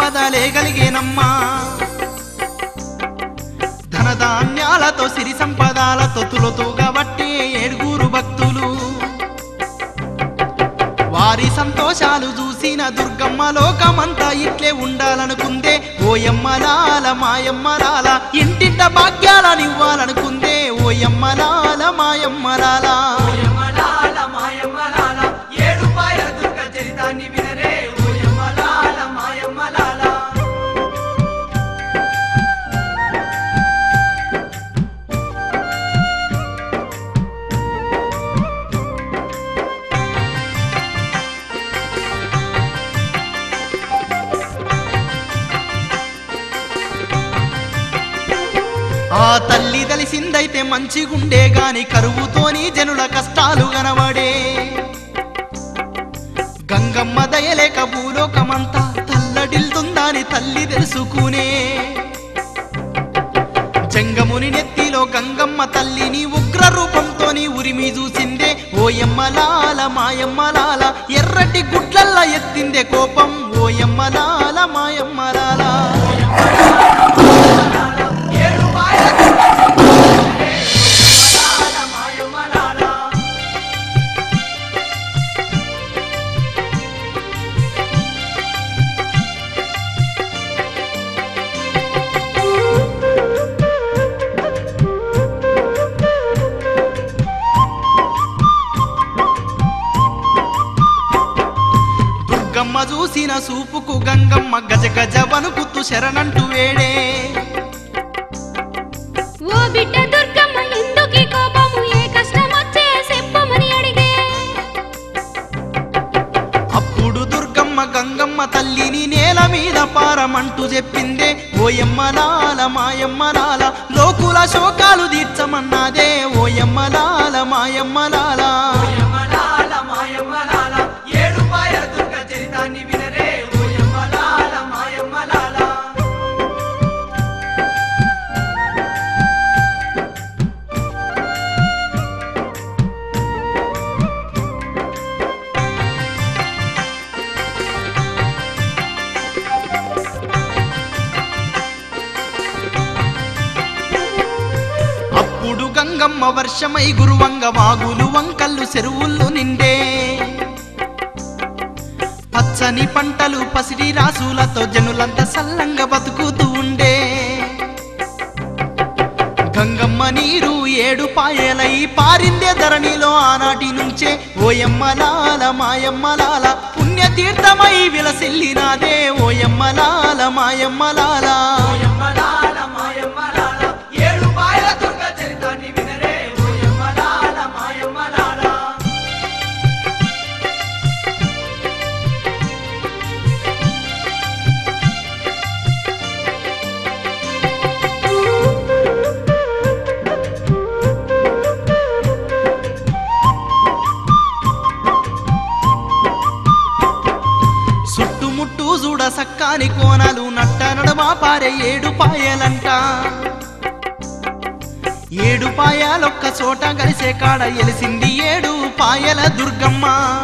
సంపదలే కలిగేనమ్మా ధనధాన్యాలతో సిరి సంపదాలతో తులతూగా బట్టి ఏడుగురు భక్తులు వారి సంతోషాలు చూసిన దుర్గమ్మ లోకమంతా ఇట్లే ఉండాలనుకుందే ఓయమ్మలాల మాయమ్మలాల ఇంటింట భాగ్యాలనివ్వాలనుకుందే ఓయమ్మలాల మాయమ్మలాల ఓయమ్మలాల మాయమ్మలాల ఏడుపాయల దుర్గ చరితాన్ని వినరే ఓయమ్మలాల మాయమ్మలాల ఆ తల్లి తెలిసిందైతే మంచిగుండే గాని కరువుతోని జనుల కష్టాలు గనబడే గంగమ్మ దయలేక భూలోకమంతా తల్లడిల్తుందని తల్లి తెలుసుకునే జంగముని నెత్తిలో గంగమ్మ తల్లిని ఉగ్ర రూపంతోని ఉరిమి చూసిందే ఓయమ్మలాల మాయమ్మలాల ఎర్రటి గుడ్లల్ల ఎత్తిందే కోపం ఓయమ్మలాల మాయమ్మలాల ఏడుపాయల దుర్గ చరితాన్ని వినరే ఓయమ్మలాల మాయమ్మలాల దుర్గమ్మ చూసిన సూపుకు గంగమ్మ గజ గజ వణుకుతూ శరణంటూ వేడే ఓ బిడ్డ దుర్గమ్మ ఎందుకీ కోపము ఏ కష్టం వచ్చే చెప్పమని అడిగే అప్పుడు దుర్గమ్మ గంగమ్మ తల్లిని నేల మీద పారమంటూ చెప్పిందే ఓయమ్మలాల మాయమ్మలాల లోకుల శోకాలు తీర్చమన్నాదే ఓయమ్మలాల మాయమ్మలాల ఓయమ్మలాల మాయమ్మలాల ఏడుపాయల దుర్గ చరితాన్ని వినరే ఓయమ్మలాల మాయమ్మలాల అప్పుడు గంగమ్మ వర్షమై గురువంగ వాగులు వంకళ్ళు చెరువులు నిండే పచ్చని పంటలు పసిడి రాసులతో జనులంతా సల్లంగా బతుకుతూ ఉండే గంగమ్మ నీరు ఏడు పాయలై పారిందే ధరణిలో ఆనాటి నుంచే ఓయమ్మలాల మాయమ్మలాల పుణ్యతీర్థమై విలసిల్లినాదే ఓయమ్మలాల మాయమ్మలాల ఓయమ్మలాల మాయమ్మలాల ఏడుపాయల దుర్గ చరితాన్ని వినరే ఓయమ్మలాల మాయమ్మలాల చుట్టుముట్టు చూడ సక్కాని కోనలు నట్ట నడమా పారే ఏడు పాయలంట ఏడు పాయాలొక్క చోట కలిసే కాడ ఎలిసింది ఏడు పాయల దుర్గమ్మ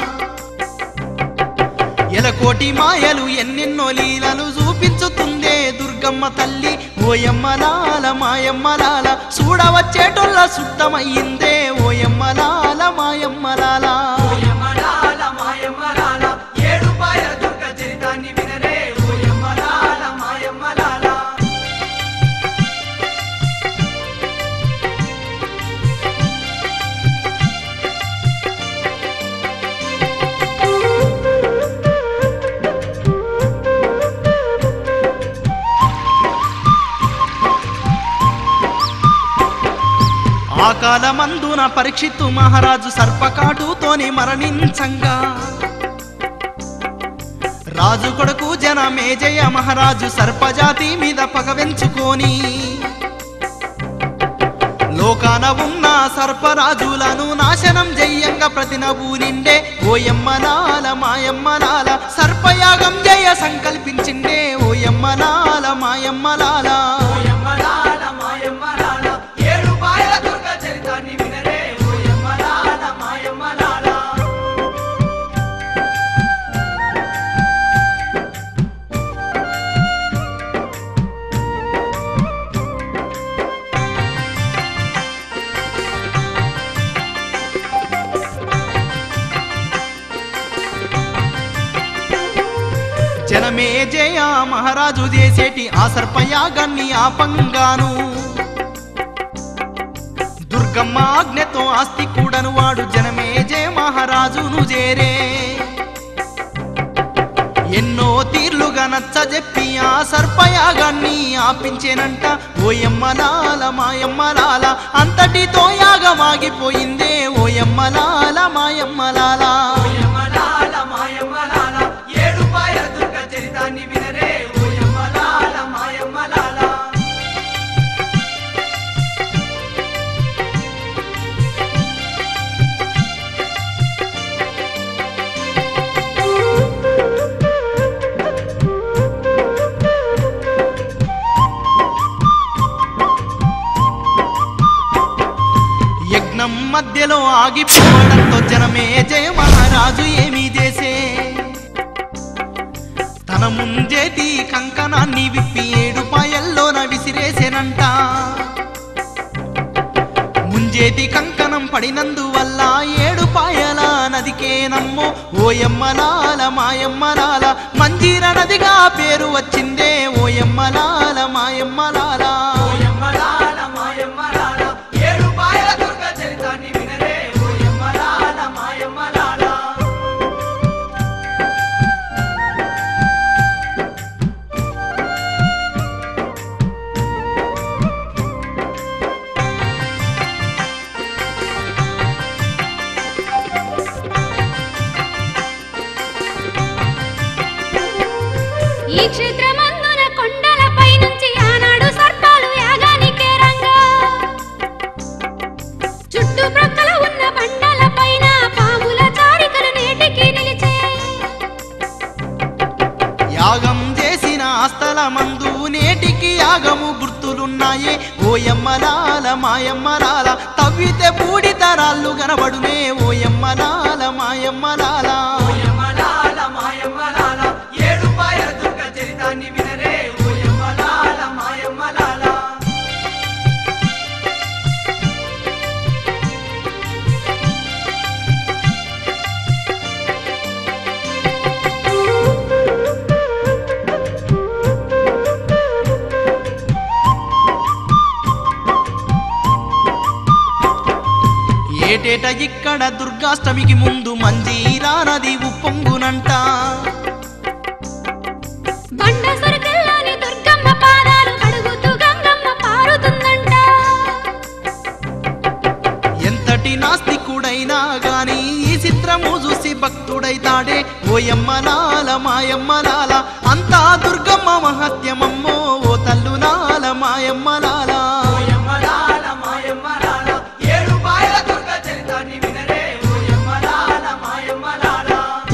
ఎలకోటి మాయలు ఎన్నెన్నో లీలలు చూపించుతుందే దుర్గమ్మ తల్లి ఓయమ్మలాల మాయమ్మలాల చూడవచ్చేటోళ్ళ సుట్టమయ్యిందే ఓయమ్మలాల మాయమ్మలాల ఓయమ్మలాల మాయమ్మలాల ఏడుపాయల దుర్గ చరితాన్ని వినరే ఓయమ్మలాల మాయమ్మలాల ఆ కాలమందున పరీక్షిత్తు మహారాజు సర్పకాటుతోని మరణించంగా రాజు కొడుకు జనమేజయ మహారాజు సర్పజాతి మీద పగవెంచుకొని లోకాన ఉన్న సర్పరాజులను నాశనం జయ్యంగా ప్రతి నవ్వు నిండే ఓయమ్మలాల మాయమ్మలాల సర్పయాగం జయ సంకల్పించిండే ఓయమ్మలాల మాయమ్మలాల ఓయమ్మలాల మాయమ్మలాల ఏడుపాయల దుర్గ చరితాన్ని వినరే ఓయమ్మలాల మాయమ్మలాల జనమే జయ మహారాజు చేసేటి ఆ సర్పయాగాన్ని ఆపంగాను దుర్గమ్మ ఆజ్ఞతో ఆస్తి కూడను వాడు జనమే జయ మహారాజును చేరే ఎన్నో తీర్లుగా నచ్చజెప్పి ఆ సర్పయాగాన్ని ఆపించేనంట ఓయమ్మలాల మాయమ్మలాల అంతటితో యాగమాగిపోయిందే ఓయమ్మలాల మాయమ్మలాల ఓయమ్మలాల మాయమ్మలాల ఏడు పాయల దుర్గ చరితాన్ని వినరే ఓయమ్మలాల మాయమ్మలాల యజ్ఞం మధ్యలో ఆగిపోవడంతో జనమే జయ మహారాజు ఏమీ చేసే తన ముంజేటి కంకణాన్ని విప్పి ఏడు పాయల్లోన విసిరేసేనంట ముంజేటి కంకణం పడినందువల్ల ఏడు పాయల నదికేనమ్మో ఓయమ్మలాల మాయమ్మలాల మంజీర నదిగా పేరు వచ్చిందే ఓయమ్మలాల మాయమ్మలాల ఓయమ్మలాల మాయమ్మలాల ఏడు పాయల దుర్గ చరితాన్ని వినరే ఓయమ్మలాల మాయమ్మలాల ఈ క్షేత్రమందున కొండలపై నుంచి ఆనాడు సర్పాలు యాగానికే రంగా చుట్టుప్రక్కల ఉన్న బండల పైన పాముల చారికలు నేటికి నిలిచే యాగం చేసిన స్థలమందు నేటికి యాగము గుర్తులున్నాయే ఓయమ్మలాల మాయమ్మలాల తవ్వితే బూడితరాళ్ళు కనబడునే ఓయమ్మలాల మాయమ్మలాల ఓయమ్మలాల మాయమ్మలాల ఏడు పాయల దుర్గ చరితాన్ని వినరే ఓయమ్మలాల మాయమ్మలాల ఏటేట ఇక్కడ దుర్గాష్టమికి ముందు మంజీరా నది ఉప్పొంగునంట బండ సొరకల్లోని దుర్గమ్మ పాదాలు కడుగుతూ గంగమ్మ పారుతుందంట ఎంతటి నాస్తికుడైనా గాని ఈ చిత్రము చూసి భక్తుడైతాడే ఓయమ్మలాల మాయమ్మలాల అంతా దుర్గమ్మ మహత్యమమ్మో ఓ తల్లులాల మాయమ్మలాల ఓయమ్మలాల మాయమ్మలాల ఏడు పాయల దుర్గ చరితాన్ని వినరే ఓయమ్మలాల మాయమ్మలాల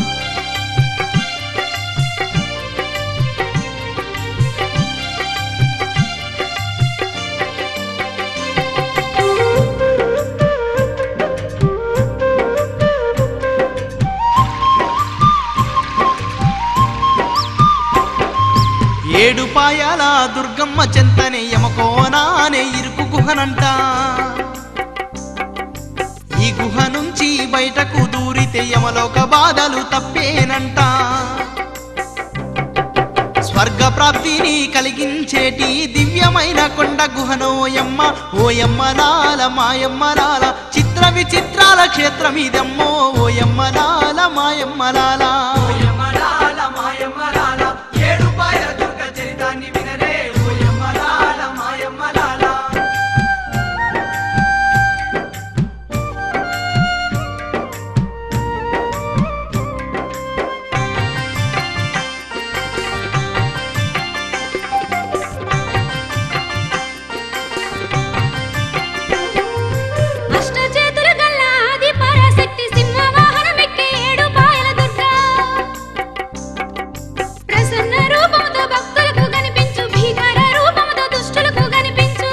ఏడు పాయాల దుర్గమ్మ చెంతనే యమకోనానే ఇరుకు గుహనంట ఈ గుహ నుంచి బయటకు దూరితే యమలోక బాధలు తప్పేనంట స్వర్గ ప్రాప్తిని కలిగించేటి దివ్యమైన కొండ గుహనోయమ్మ ఓయమ్మలాల మాయమ్మలాల చిత్ర విచిత్రాల క్షేత్రమిదమ్మో ఓయమ్మలాల మాయమ్మలాల ఓయమ్మలాల మాయమ్మలాల ఏడు పాయల దుర్గ చరితాన్ని వినరే ఓయమ్మలాల మాయమ్మలాల అష్ట చేతులు గల్ల ఆది పరాశక్తి సింహ వాహనమెక్కే ఏడు పాయల దుర్గా ప్రసన్న రూపముతో భక్తులకు కనిపించు భీకర రూపముతో దుష్టులకు కనిపించు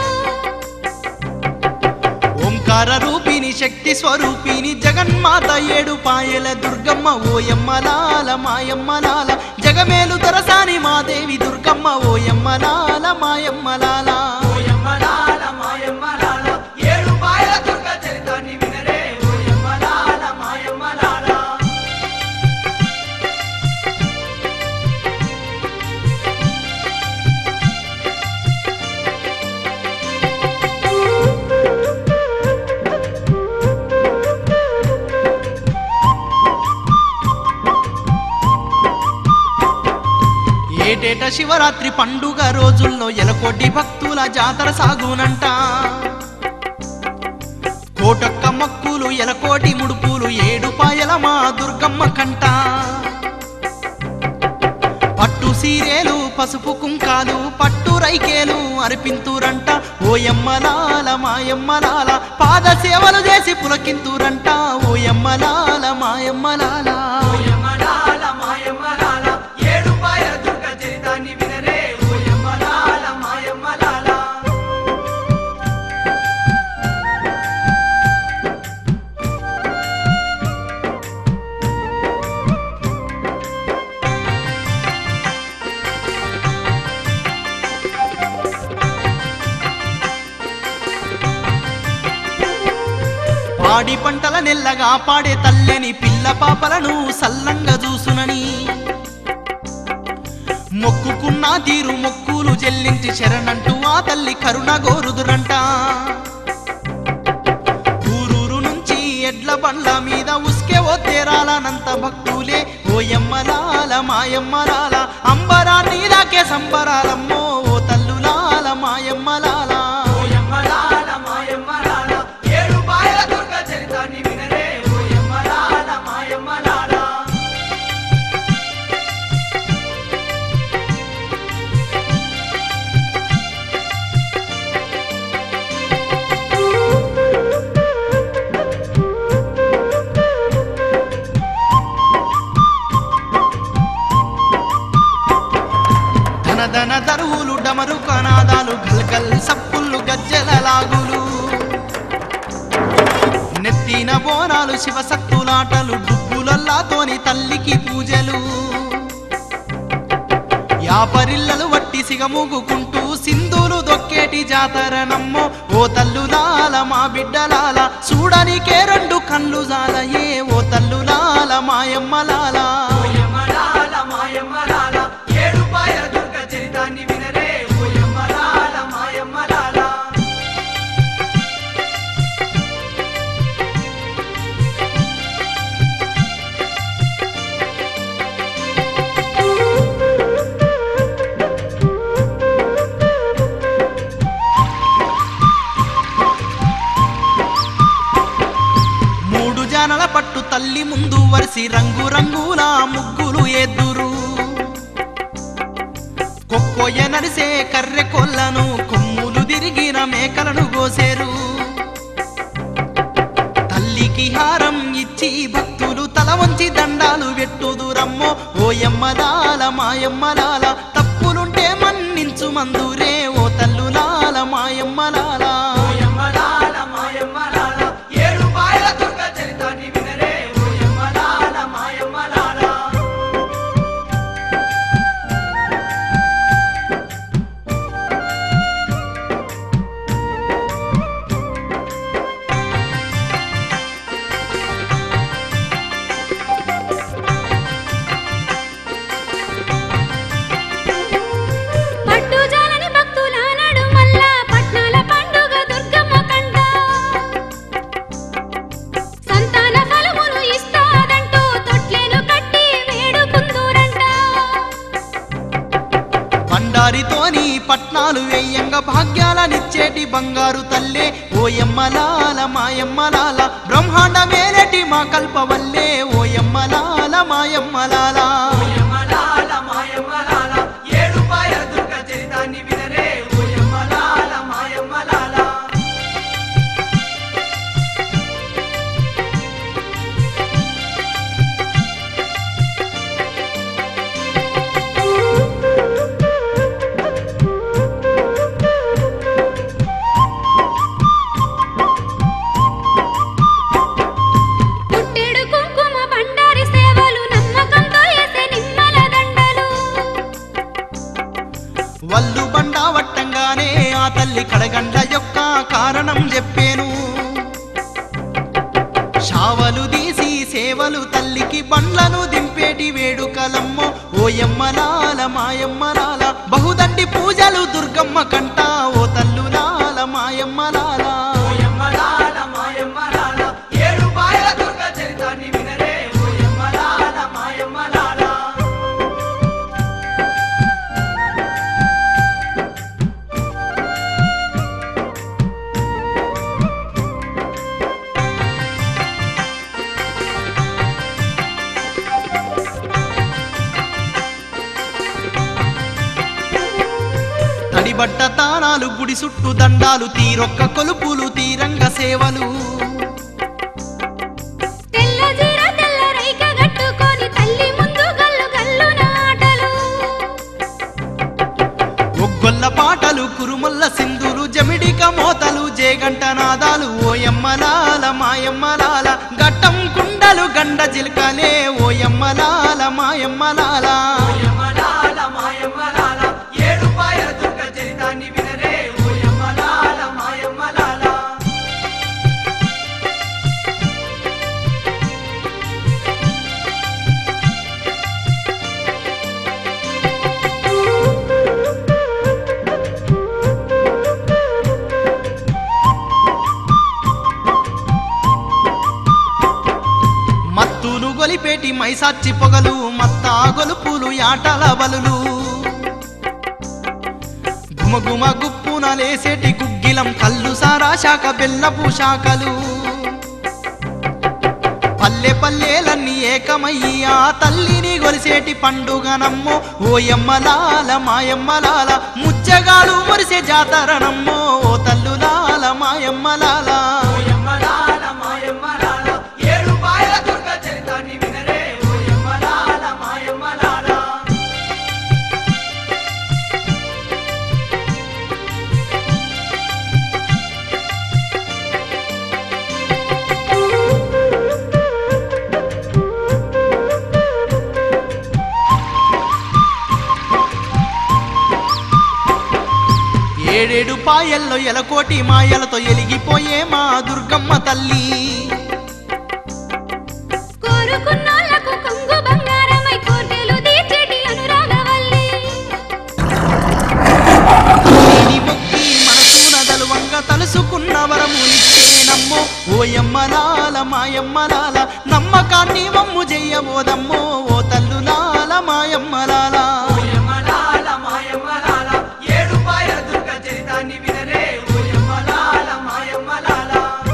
ఓంకార రూపిణి శక్తి స్వరూపిణి జగన్మాత ఏడు పాయల దుర్గమ్మ ఓయమ్మలాల మాయమ్మలాల జగమేలు దొరసాని మాదేవి దుర్గమ్మ ఓయమ్మలాల మాయమ్మలాల ఓయమ్మలాల మాయమ్మలాల ఏడు పాయల దుర్గ చరితాన్ని వినరే ఓయమ్మలాల మాయమ్మలాల ఏటేట శివరాత్రి పండుగ రోజుల్లో ఎలకోటి భక్తుల జాతర సాగునంట కోటొక్క మక్కులు ఎలకోటి ముడుపులు ఏడు పాయల మా దుర్గమ్మ కంట పట్టు సీరేలు పసుపు కుంకాలు పట్టు రైకేలు అర్పింతురంట ఓయమ్మలాల మాయమ్మలాల పాద సేవలు చేసి పులకింతురంట ఓయమ్మలాల మాయమ్మలాల ఓయమ్మలాల మాయమ్మలాల ఏడు పాయల దుర్గ చరితాన్ని వినరే ఓయమ్మలాల మాయమ్మలాల పాడి పంటల నెల్లగా పాడే తల్లిని పిల్ల పాపలను సల్లంగా చూసునని మొక్కుకున్న తీరు మొక్కులు చెల్లించి శరణంటూ ఆ తల్లి కరుణ గోరుదురంట ఊరూరు నుంచి ఎడ్ల బండ్ల మీద ఉస్కే ఓ తేరాలనంత భక్తులే ఓయమ్మలాల మాయమ్మలాల అంబరాన్ని దాకే సంబరాలమ్మో ఓ తల్లులాల మాయమ్మలాల ఓయమ్మలాల మాయమ్మలాల ఏడు పాయల దుర్గ చరితాన్ని వినరే ఓయమ్మలాల మాయమ్మలాల ధన ధన దరువులు డమరు కనాదాలు గల్గల్ సప్పుళ్ళు గజ్జల లాగులు నెత్తిన బోనాలు శివసత్తులాటలు డుబ్బులల్లాతోని తల్లికి పూజలు యాపరిల్లలు వట్టి సిగముగుకుంటూ సింధులు దొక్కేటి జాతర నమ్మో ఓ తల్లులాల మా బిడ్డలాల చూడనికే రెండు కళ్ళు జాలయే ఓ తల్లులాల మాయమ్మలాల ఓయమ్మలాల మాయమ్మలాల ఏడు పాయల దుర్గ చరితాన్ని వినరే ఓయమ్మలాల మాయమ్మలాల మూడు జానల పట్టు తల్లి ముందు వరిసి రంగు రంగుల ముగ్గులు ఎద్దురు కొక్కోయ నరిసే కర్రె కొల్లను కొమ్ములు తిరిగిన మేకలను కోసేరు తల్లికి హారం ఇచ్చి భక్తులు తల వంచి దండాలు పెట్టుదురమ్మో ఓయమ్మలాల మాయమ్మలాల తప్పులుంటే మన్నించు మందురే ఓ తల్లులాల మాయమ్మలాల ఓయమ్మలాల మాయమ్మలాల ఏడు పాయల దుర్గ చరితాన్ని వినరే ఓయమ్మలాల మాయమ్మలాల పట్టు జాలని భక్తుల నడుమల్ల పట్నాల పండుగ దుర్గమ్మ కంట సంతాన ఫలములు ఇస్తాదంటూ తొట్లేను కట్టి వేడుకుందూరంట బండారితోని పట్నాలు వెయ్యంగా భాగ్యాలనిచ్చేటి బంగారు తల్లే ఓయమ్మలాల మాయమ్మలాల బ్రహ్మాండ మేలటి మా కల్పవల్లే ఓయమ్మలాల మాయమ్మలాల ఓయమ్మలాల మాయమ్మలాల ఏడు పాయల దుర్గ చరితాన్ని వినరే ఓయమ్మలాల మాయమ్మలాల పుట్టెడు కుంకుమ బండారి సేవలు నమ్మకంతో ఎసే నిమ్మల దండలు వల్లు బండ వట్టంగానే ఆ తల్లి కడగండ్ల యొక్క కారణం చెప్పేను షావలు తీసి సేవలు తల్లికి బండ్లను దింపేటి వేడుకలమ్మో ఓయమ్మలాల మాయమ్మలాల బహుదండి పూజలు దుర్గమ్మ కంట ఓ తల్లులాల మాయమ్మలాల ఓయమ్మలాల మాయమ్మలాల ఏడు పాయల దుర్గ చరితాన్ని వినరే ఓయమ్మలాల మాయమ్మలాల తడిబట్ట తానాలు గుడి చుట్టూ దండాలు తీరొక్క కొలుపులు తీరంగ సేవలు తెల్ల జీర తెల్ల రైక గట్టుకొని తల్లి ముందు గల్లు గల్లున ఆటలు ఒగ్గొల్ల పాటలు కురుమల్ల సింధులు జమిడిక మోతలు జేగంట నాదాలు ఓయమ్మలాల మాయమ్మలాల గట్టం కుండలు గండ జిల్కలే ఓయమ్మలాల మాయమ్మలాల ఓయమ్మలాల మాయమ్మలాల ఏడుపాయల దుర్గ చరితాన్ని వినరే ఓయమ్మలాల మాయమ్మలాల మత్తులు గొలిపేటి మైసాచి పొగలు మత్తా గొలుపులు యాటల బలులు గుమగుమ గుప్పున లేసేటి గుగ్గిలం కల్లు సారా శాఖ బెల్లపు శాఖలు పల్లె పల్లెలన్నీ ఏకమయ్యి ఆ తల్లిని గొలిసేటి పండుగ నమ్మో ఓయమ్మలాల మాయమ్మలాల ముచ్చగాలు మురిసే జాతర నమ్మో ఓ తల్లులాల మాయమ్మలాల ఓయమ్మలాల మాయమ్మలాల ఏడుపాయల దుర్గ చరితాన్ని వినరే ఓయమ్మలాల మాయమ్మలాల ఏడేడు పాయల్లో ఎలకోటి మాయలతో ఎలిగిపోయే మా దుర్గమ్మ తల్లి కోరుకున్నోళ్లకు కొంగు బంగారమై కోర్కెలు తీర్చేటి అనురాగవల్లి తల్లిని మొక్కి మనసున దలువంగ తలుసుకున్న వరము నిచ్చేనమ్మో ఓయమ్మలాల మాయమ్మలాల నమ్మకాన్ని మమ్ము చెయ్యబోదమ్మో ఓ తల్లులాల మాయమ్మలాల ఓయమ్మలాల మాయమ్మలాల ఏడుపాయల దుర్గ చరితాన్ని వినరే ఓయమ్మలాల మాయమ్మలాల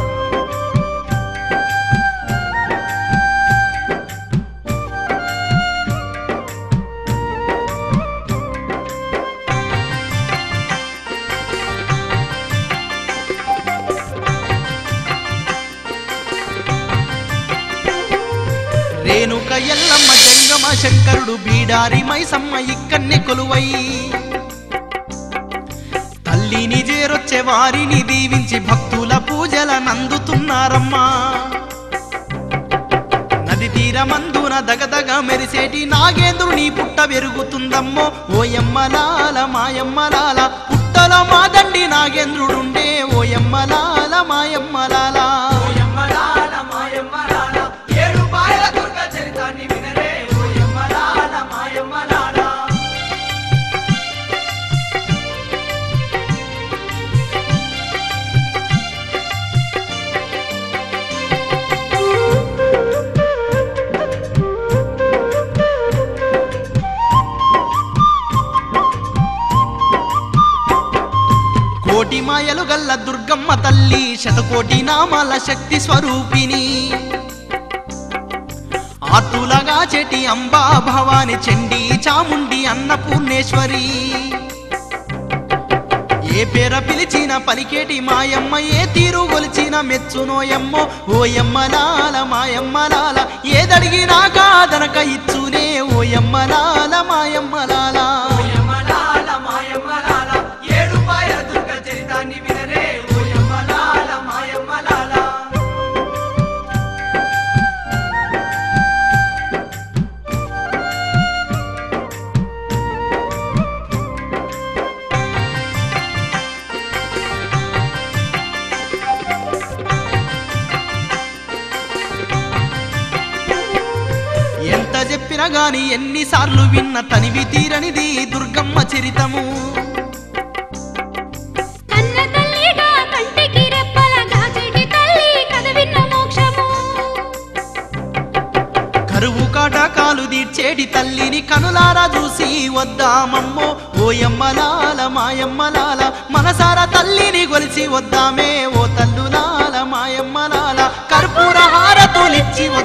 రేణుక ఎల్లమ్మ జంగమ శంకరుడు బీడారి మైసమ్మ ఇక్కన్నే కొలువై తల్లిని చేరొచ్చే వారిని దీవించి భక్తుల పూజల నందుతున్నారమ్మా నది తీరమందున దగదగ మెరిసేటి నాగేంద్రుని పుట్ట పెరుగుతుందమ్మో ఓయమ్మలాల మాయమ్మలాల పుట్టలో మా దండి నాగేంద్రుడుండే ఓయమ్మలాల మాయమ్మలాల ఓయమ్మలాల మాయమ్మలాల ఏడుపాయల దుర్గ చరితాన్ని వినరే ఓయమ్మలాల మాయమ్మలాల కోటి మాయలు గల్ల దుర్గమ్మ తల్లి శతకోటి నామాల శక్తి స్వరూపిణి ఆతులగా చెటి అంబా భవాని చండి చాముండి అన్నపూర్ణేశ్వరి ఏ పేర పిలిచిన పలికేటి మాయమ్మ ఏ తీరు గొలిచిన మెచ్చునోయమ్మో ఓయమ్మలాల మాయమ్మలాల ఏదడిగినా కాదనక ఇచ్చునే ఓయమ్మలాల మాయమ్మలాల ఓయమ్మలాల మాయమ్మలాల ఏడుపాయల దుర్గ చరితాన్ని వినరే ఓయమ్మలాల మాయమ్మలాల ఎంత చెప్పినా గాని ఎన్నిసార్లు విన్న తనివి తీరనిది దుర్గమ్మ చరితము కన్న తల్లిగా కంటికి రెప్పల దాచెటి తల్లి కథ విన్న మోక్షము కరువు కాటకాలు తీర్చేటి తల్లిని కనులారా చూసి వద్దామమ్మో ఓయమ్మలాల మాయమ్మలాల మనసార తల్లిని గొలిచి వద్దామే ఓ తల్లులాల మాయమ్మలాల కర్పూర హారతులిచ్చి వద్దాం